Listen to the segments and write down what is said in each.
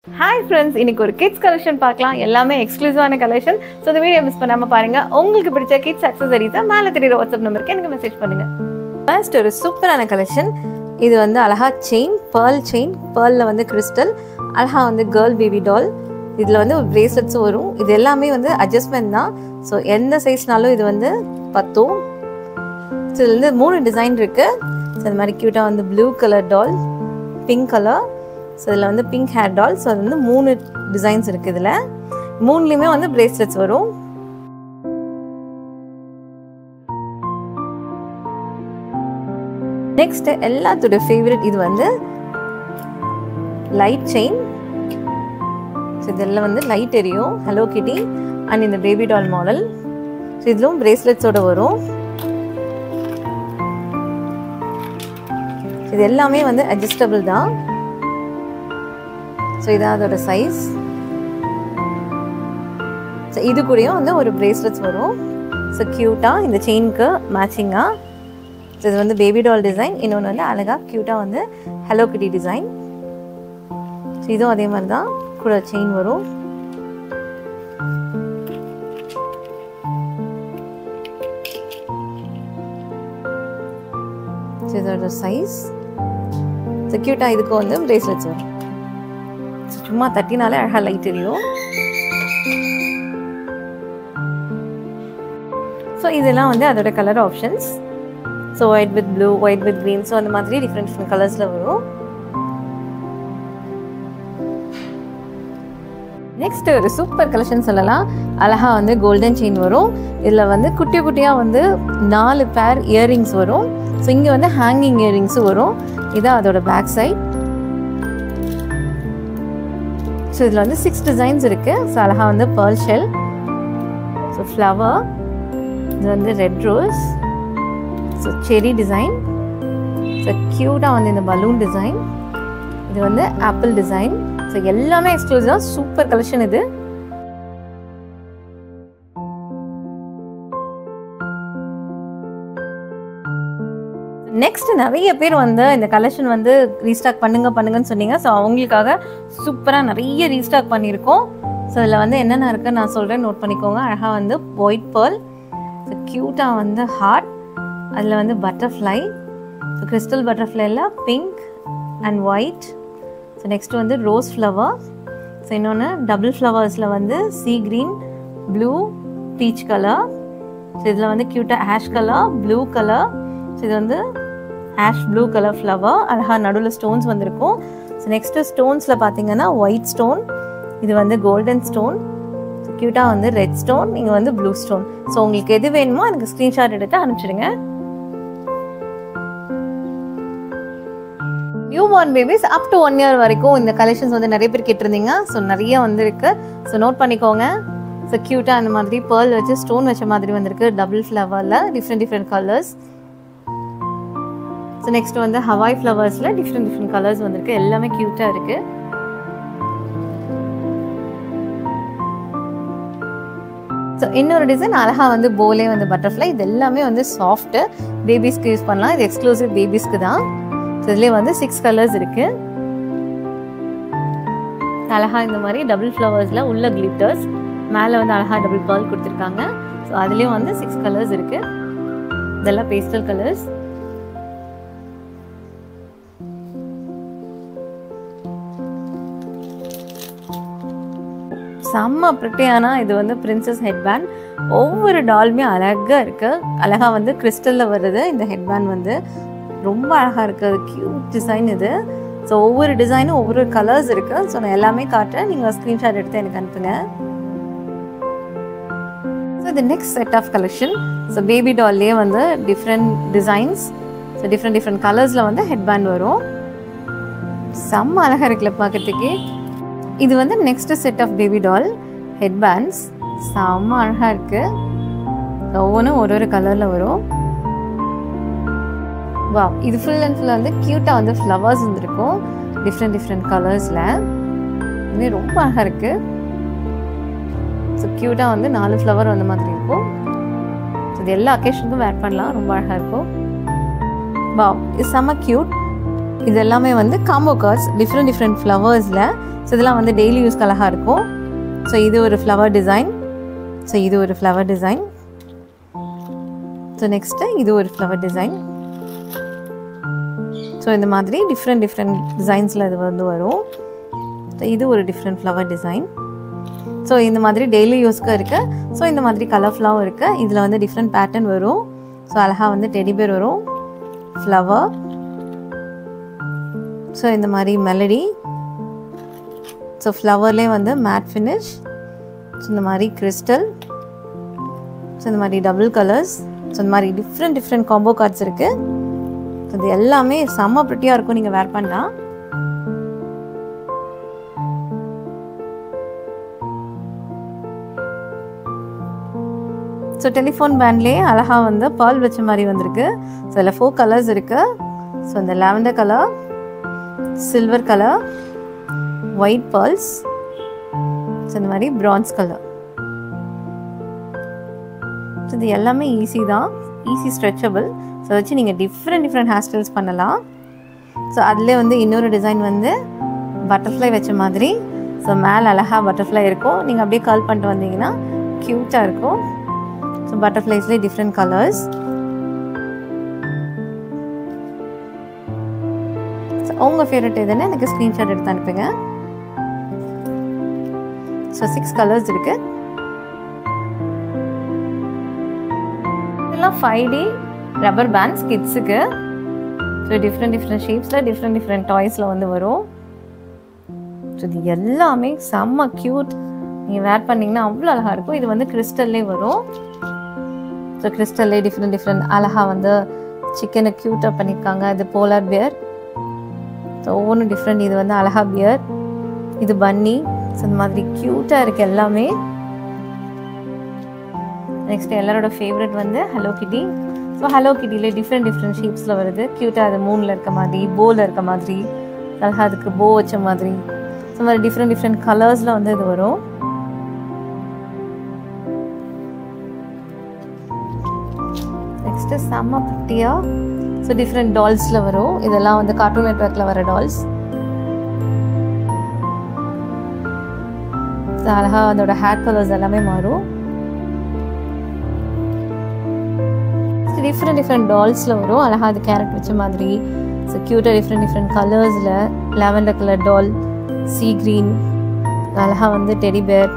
hi friends இன்னைக்கு ஒரு kids collection பார்க்கலாம் எல்லாமே எக்ஸ்க்ளூசிவான கலெக்ஷன் ஸோ இந்த வீடியோ மிஸ் பண்ணாம பாருங்க உங்களுக்கு பிடிச்ச கிட்ஸ் அக்சசரிஸை மேலே தெரியுற வாட்ஸ்அப் நம்பருக்கு எனக்கு மெசேஜ் பண்ணுங்க ஃபர்ஸ்ட் ஒரு சூப்பரான கலெக்ஷன் இது வந்து அழகா செயின் பேர்ல் செயின் பேர்லில் வந்து கிறிஸ்டல் அழகா வந்து கேர்ள் பேபி டால் இதில் வந்து பிரேஸ்லெட்ஸும் வரும் இது எல்லாமே வந்து அட்ஜஸ்ட்மெண்ட் தான் ஸோ எந்த சைஸ்னாலும் இது வந்து பத்தும் ஸோ இதில் வந்து மூணு டிசைன் இருக்கு ஸோ இந்த மாதிரி க்யூட்டாக வந்து blue colour doll pink colour so இதில் வந்து பிங்க் ஹேர் டால் ஸோ அது வந்து மூணு டிசைன்ஸ் இருக்குது இதில் மூணுலேயுமே வந்து பிரேஸ்லெட்ஸ் வரும் நெக்ஸ்ட் எல்லாத்தோட ஃபேவரட் இது வந்து லைட் செயின் ஸோ இதெல்லாம் வந்து லைட் எரியும் ஹலோ கிட்டி அண்ட் இந்த பேபி டால் மாடல் ஸோ இதுலும் பிரேஸ்லெட்ஸோட வரும் இது எல்லாமே வந்து அட்ஜஸ்டபிள் தான் ஸோ இதான் அதோட சைஸ் ஸோ இது கூடயும் வந்து ஒரு பிரேஸ்லெட்ஸ் வரும் ஸோ க்யூட்டாக இந்த செயினுக்கு மேட்சிங்காக ஸோ இது வந்து பேபி டால் டிசைன் இன்னொன்று வந்து அழகாக க்யூட்டாக வந்து ஹலோ கிட்டி டிசைன் ஸோ இதுவும் அதே மாதிரி தான் கூட செயின் வரும் ஸோ இதோட சைஸ் ஸோ க்யூட்டாக இதுக்கு வந்து பிரேஸ்லெட்ஸ் வரும் ஸோ சும்மா தட்டினாலே அழகாக லைட் தெரியும் ஸோ இதெல்லாம் வந்து அதோட colour options so white with blue white with green so அந்த மாதிரி டிஃப்ரெண்ட் டிஃப்ரெண்ட் கலர்ஸில் வரும் நெக்ஸ்ட் ஒரு சூப்பர் கலெக்ஷன் சொல்லலாம் அழகா வந்து கோல்டன் செயின் வரும் இதில் வந்து குட்டி குட்டியாக வந்து நாலு பேர் இயரிங்ஸ் வரும் ஸோ இங்கே வந்து ஹேங்கிங் இயரிங்ஸும் வரும் இதான் அதோட பேக் சைட் ஸோ இதில் வந்து சிக்ஸ் டிசைன்ஸ் இருக்குது ஸோ அழகா வந்து பேர்ல் ஷெல் ஸோ ஃப்ளவர் இது வந்து red rose so cherry design so க்யூட்டாக வந்து இந்த பலூன் டிசைன் இது வந்து ஆப்பிள் டிசைன் ஸோ எல்லாமே எக்ஸ்க்ளூசிவாக சூப்பர் கலெக்ஷன் இது நெக்ஸ்ட் நிறைய பேர் வந்து இந்த கலெக்ஷன் வந்து ரீஸ்டாக் பண்ணுங்க பண்ணுங்கன்னு சொன்னீங்க ஸோ அவங்களுக்காக சூப்பராக நிறைய ரீஸ்டாக் பண்ணியிருக்கோம் ஸோ இதில் வந்து என்னென்ன இருக்குன்னு நான் சொல்கிறேன் நோட் பண்ணிக்கோங்க அழகாக வந்து ஒயிட் பேர்ல் ஸோ க்யூட்டாக வந்து ஹார்ட் அதில் வந்து பட்டர்ஃப்ளை ஸோ கிறிஸ்டல் பட்டர்ஃப்ளைல pink and white so next வந்து ரோஸ் ஃப்ளவர் ஸோ இன்னொன்று டபுள் ஃப்ளவர்ஸில் வந்து sea green blue peach colour so இதில் வந்து க்யூட்டாக ash colour blue colour so இது வந்து ஆஷ் ப்ளூ கலர் ஃப்ளவர் அழகாக நடுவில் ஸ்டோன்ஸ் வந்திருக்கும் ஸோ நெக்ஸ்ட்டு ஸ்டோன்ஸில் பார்த்தீங்கன்னா ஒயிட் ஸ்டோன் இது வந்து கோல்டன் ஸ்டோன் ஸோ க்யூட்டாக வந்து ரெட் ஸ்டோன் இங்கே வந்து ப்ளூ ஸ்டோன் ஸோ உங்களுக்கு எது வேணுமோ எனக்கு ஸ்க்ரீன்ஷாட் எடுத்து அனுப்பிச்சிடுங்க newborn babies up to one year வரைக்கும் இந்த கலெக்ஷன்ஸ் வந்து நிறைய பேர் கேட்டிருந்தீங்க ஸோ நிறைய வந்திருக்கு ஸோ நோட் பண்ணிக்கோங்க ஸோ க்யூட்டாக அந்த மாதிரி பேர்ல் வச்சு ஸ்டோன் வச்ச மாதிரி வந்திருக்கு டபுள் ஃப்ளவரில் different different colours so next வந்து ஹவாய் ஃப்ளவர்ஸில் டிஃப்ரெண்ட் டிஃப்ரெண்ட் கலர்ஸ் வந்திருக்கு எல்லாமே க்யூட்டாக இருக்குது ஸோ இன்னொரு டிசைன் அழகாக வந்து போலே வந்து பட்டர்ஃப்ளை இது எல்லாமே வந்து சாஃப்ட்டு பேபிஸ்க்கு யூஸ் பண்ணலாம் இது எக்ஸ்க்ளூசிவ் பேபிஸ்க்கு தான் ஸோ இதுலேயே வந்து சிக்ஸ் கலர்ஸ் இருக்கு அழகா இந்த மாதிரி டபுள் ஃப்ளவர்ஸில் உள்ள கிளிட்டர்ஸ் மேலே வந்து அழகா டபுள் பால் கொடுத்துருக்காங்க ஸோ அதுலேயும் வந்து சிக்ஸ் கலர்ஸ் இருக்கு இதெல்லாம் பேஸ்டல் கலர்ஸ் செம்ம ப்ரிட்டியான இது வந்து பிரின்சஸ் ஹெட்பேண்ட் ஒவ்வொரு டாலுமே அழகாக இருக்குது அழகாக வந்து கிறிஸ்டலில் வருது இந்த ஹெட்பேண்ட் வந்து ரொம்ப அழகாக இருக்குது அது க்யூட் டிசைன் இது ஸோ ஒவ்வொரு டிசைனும் ஒவ்வொரு கலர்ஸ் இருக்குது ஸோ நான் எல்லாமே காட்டுறேன் நீங்கள் ஸ்க்ரீன்ஷாட் எடுத்து எனக்கு அனுப்புங்க ஸோ இது next set of collection so baby டால்லே வந்து different designs so different different கலர்ஸில் வந்து ஹெட்பேண்ட் வரும் செம்ம அழகாக இருக்குல்ல பார்க்கறதுக்கே இது வந்து next set of baby doll headbands செம்ம அழகாக இருக்குது ஒவ்வொன்றும் ஒரு ஒரு கலரில் வரும் வா இது ஃபுல் அண்ட் ஃபுல் வந்து க்யூட்டாக வந்து ஃப்ளவர்ஸ் வந்துருக்கும் டிஃப்ரெண்ட் டிஃப்ரெண்ட் கலர்ஸில் இது ரொம்ப அழகாக இருக்குது ஸோ க்யூட்டாக வந்து நாலு ஃப்ளவர் வந்த மாதிரி இருக்கும் இது எல்லா அக்கேஷனுக்கும் வேர் பண்ணலாம் ரொம்ப அழகாக இருக்கும் வா இது செம்ம க்யூட் இது எல்லாமே வந்து காம்போ கார்ட்ஸ் டிஃப்ரெண்ட் டிஃப்ரெண்ட் ஃப்ளவர்ஸில் ஸோ இதெல்லாம் வந்து டெய்லி யூஸ்க்கு அழகாக இருக்கும் ஸோ இது ஒரு ஃப்ளவர் டிசைன் ஸோ இது ஒரு ஃப்ளவர் டிசைன் ஸோ நெக்ஸ்ட்டு இது ஒரு ஃப்ளவர் டிசைன் ஸோ இந்த மாதிரி டிஃப்ரெண்ட் டிஃப்ரெண்ட் டிசைன்ஸில் இது வந்து வரும் ஸோ இது ஒரு டிஃப்ரெண்ட் ஃப்ளவர் டிசைன் ஸோ இந்த மாதிரி டெய்லி யூஸ்க்கு இருக்குது ஸோ இந்த மாதிரி கலர்ஃபுல்லாகவும் இருக்குது இதில் வந்து டிஃப்ரெண்ட் பேட்டர்ன் வரும் ஸோ அழகாக வந்து டெடி பேர் வரும் ஃப்ளவர் ஸோ இந்த மாதிரி மெலடி ஸோ ஃப்ளவர்லேயே வந்து மேட் ஃபினிஷ் ஸோ இந்த மாதிரி கிறிஸ்டல் ஸோ இந்த மாதிரி டபுள் கலர்ஸ் ஸோ இந்த மாதிரி டிஃப்ரெண்ட் டிஃப்ரெண்ட் காம்போ கார்ட்ஸ் இருக்குது ஸோ இது எல்லாமே செம்ம ப்ரிட்டியாக இருக்கும் நீங்கள் வேர் பண்ணால் ஸோ டெலிஃபோன் பேண்ட்லேயே அழகாக வந்து பால் வச்ச மாதிரி வந்திருக்கு ஸோ இதில் ஃபோர் கலர்ஸ் இருக்குது ஸோ இந்த lavender colour silver colour white balls so இந்த மாதிரி ப்ரான்ஸ் கலர் ஸோ இது எல்லாமே ஈஸி தான் ஈஸி ஸ்ட்ரெச்சபிள் ஸோ வச்சு நீங்கள் டிஃப்ரெண்ட் டிஃப்ரெண்ட் ஹேர் ஸ்டைல்ஸ் பண்ணலாம் ஸோ அதிலே வந்து இன்னொரு டிசைன் வந்து பட்டர்ஃப்ளை வச்ச மாதிரி ஸோ மேலே அழகாக பட்டர்ஃப்ளை இருக்கும் நீங்கள் அப்படியே கால் பண்ணிட்டு வந்தீங்கன்னா க்யூட்டாக இருக்கும் ஸோ பட்டர்ஃப்ளைஸ்லேயே டிஃப்ரெண்ட் கலர்ஸ் உங்கள் ஃபேவரட் எதுன்னு எனக்கு ஸ்க்ரீன்ஷாட் எடுத்து அனுப்புங்க ஸோ சிக்ஸ் கலர்ஸ் இருக்கு இதெல்லாம் ஃபைவ் டி ரப்பர் பேண்ட்ஸ் கிட்ஸுக்கு ஸோ டிஃப்ரெண்ட் டிஃப்ரெண்ட் ஷேப்ஸில் டிஃப்ரெண்ட் டிஃப்ரெண்ட் டாய்ஸில் வந்து வரும் ஸோ இது எல்லாமே செம்ம க்யூட் நீங்கள் வேர் பண்ணிங்கன்னா அவ்வளோ அழகாக இருக்கும் இது வந்து கிறிஸ்டல்லே வரும் ஸோ கிறிஸ்டல்லே டிஃப்ரெண்ட் டிஃப்ரெண்ட் அழகாக வந்து சிக்கனை க்யூட்டாக பண்ணியிருக்காங்க இது போலார் பியர் ஸோ ஒவ்வொன்றும் டிஃப்ரெண்ட் இது வந்து அழகா பியர் இது பன்னி ஸோ இந்த மாதிரி க்யூட்டாக இருக்குது எல்லாமே நெக்ஸ்ட் எல்லாரோட ஃபேவரட் வந்து ஹலோ கிட்டி ஸோ ஹலோ கிட்டியில் டிஃப்ரெண்ட் டிஃப்ரெண்ட் ஷேப்ஸில் வருது க்யூட்டாக அது மூணில் இருக்க மாதிரி போவில் இருக்க மாதிரி அழகாக அதுக்கு போ வச்ச மாதிரி ஸோ மாதிரி டிஃப்ரெண்ட் டிஃப்ரெண்ட் கலர்ஸில் வந்து இது வரும் நெக்ஸ்ட்டு செம்ம ப்ரிட்டியாக ஸோ டிஃப்ரெண்ட் டால்ஸில் வரும் இதெல்லாம் வந்து கார்ட்டூன் நெட்ஒர்க்கில் வர டால்ஸ் அழகாக அதோட ஹேர் கலர்ஸ் எல்லாமே மாறும் டிஃப்ரெண்ட் டிஃப்ரெண்ட் டால்ஸில் வரும் அழகாக அது கேரட் வச்ச மாதிரி ஸோ க்யூட்டாக டிஃப்ரெண்ட் டிஃப்ரெண்ட் கலர்ஸில் lavender colour doll sea green அழகாக வந்து டெடி பேர்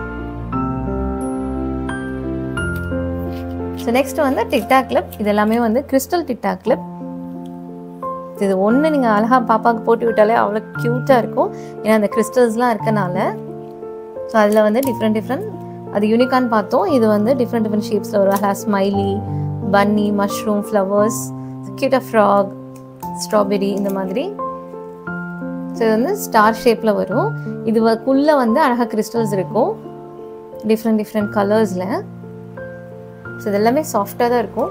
ஸோ நெக்ஸ்ட் வந்து டிக்டா கிளிப் இது எல்லாமே வந்து கிறிஸ்டல் டிக்டா கிளிப் இது ஒன்று நீங்கள் அழகாக பாப்பாவுக்கு போட்டு விட்டாலே அவ்வளோ க்யூட்டாக இருக்கும் ஏன்னா அந்த கிறிஸ்டல்ஸ்லாம் இருக்கனால ஸோ அதில் வந்து டிஃப்ரெண்ட் டிஃப்ரெண்ட் அது யூனிக்கான்னு பார்த்தோம் இது வந்து டிஃப்ரெண்ட் டிஃப்ரெண்ட் ஷேப்ஸில் வரும் அழகாக ஸ்மைலி பன்னி மஷ்ரூம் ஃப்ளவர்ஸ் கியூட்டாக ஃப்ராக் ஸ்ட்ராபெரி இந்த மாதிரி ஸோ இது வந்து ஸ்டார் ஷேப்பில் வரும் இதுக்குள்ளே வந்து அழகாக கிறிஸ்டல்ஸ் இருக்கும் டிஃப்ரெண்ட் டிஃப்ரெண்ட் கலர்ஸில் ஸோ இது எல்லாமே சாஃப்டாக தான் இருக்கும்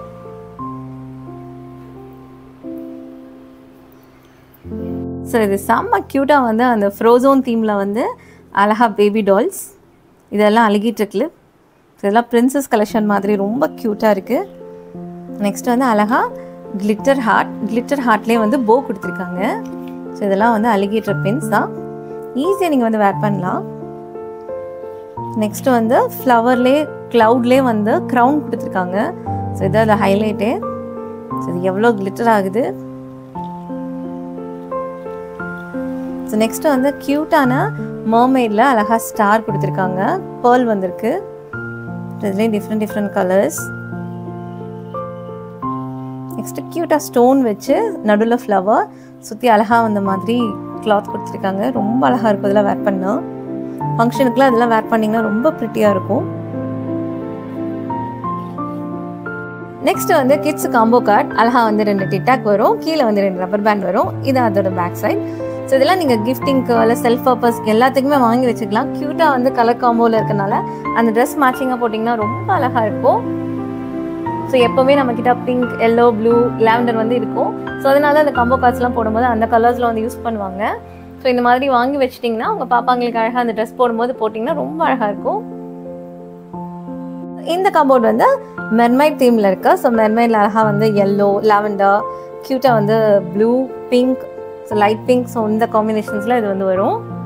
ஸோ இது செம்ம க்யூட்டாக வந்து அந்த ஃப்ரோசோன் தீமில் வந்து அழகா பேபி டால்ஸ் இதெல்லாம் அழுகிட்டு கிளிப் இதெல்லாம் பிரின்சஸ் கலெக்ஷன் மாதிரி ரொம்ப க்யூட்டாக இருக்குது நெக்ஸ்ட் வந்து அழகா கிளிட்டர் ஹார்ட் கிளிட்டர் ஹார்ட்லேயே வந்து போ கொடுத்துருக்காங்க ஸோ இதெல்லாம் வந்து அலிகேட்டர் பின்ஸ் தான் ஈஸியாக நீங்கள் வந்து வேர் பண்ணலாம் நெக்ஸ்ட் வந்து ஃப்ளவர்லே க்ளவுட்லேயே வந்து க்ரௌன் கொடுத்துருக்காங்க ஸோ இது அதில் ஹைலைட்டே ஸோ இது எவ்வளோ கிளிட்டர் ஆகுது ஸோ நெக்ஸ்ட் வந்து க்யூட்டான மர்மெய்டில் அழகாக ஸ்டார் கொடுத்துருக்காங்க பேர்ல் வந்திருக்கு இதுலேயும் டிஃப்ரெண்ட் டிஃப்ரெண்ட் கலர்ஸ் நெக்ஸ்ட் க்யூட்டாக ஸ்டோன் வச்சு நடுவில் ஃப்ளவர் சுற்றி அழகாக வந்த மாதிரி கிளாத் கொடுத்துருக்காங்க ரொம்ப அழகாக இருக்கும் இதெல்லாம் வேர் பண்ணால் ஃபங்க்ஷனுக்குலாம் இதெல்லாம் வேர் பண்ணிங்கன்னா ரொம்ப ப்ரிட்டியாக இருக்கும் நெக்ஸ்ட் வந்து கிட்ஸ் காம்போ கார்ட் அழகாக வந்து ரெண்டு டிட்டாக் வரும் கீழே வந்து ரெண்டு ரப்பர் பேண்ட் வரும் இது அதோட பேக் சைட் ஸோ இதெல்லாம் நீங்கள் கிஃப்டிங்க்கு இல்லை செல்ஃப் பர்பஸ் எல்லாத்துக்குமே வாங்கி வச்சுக்கலாம் க்யூட்டாக வந்து கலர் காம்போவில் இருக்கனால அந்த ட்ரெஸ் மேட்சிங்காக போட்டிங்கன்னா ரொம்ப அழகாக இருக்கும் ஸோ எப்போவுமே நம்மக்கிட்ட பிங்க் எல்லோ ப்ளூ லாவெண்டர் வந்து இருக்கும் ஸோ அதனால அந்த கம்போ கார்ட்ஸ்லாம் போடும்போது அந்த கலர்ஸில் வந்து யூஸ் பண்ணுவாங்க ஸோ இந்த மாதிரி வாங்கி வச்சிட்டிங்கன்னா உங்கள் பாப்பாங்களுக்கு அழகாக அந்த ட்ரெஸ் போடும்போது போட்டிங்கன்னா ரொம்ப அழகாக இருக்கும் இந்த கபோர்ட் வந்து மெர்மைட் தீமில் இருக்கு ஸோ மெர்மைடில் அழகாக வந்து எல்லோ லாவெண்டர் க்யூட்டாக வந்து blue pink so light pink so இந்த காம்பினேஷன்ஸில் இது வந்து வரும்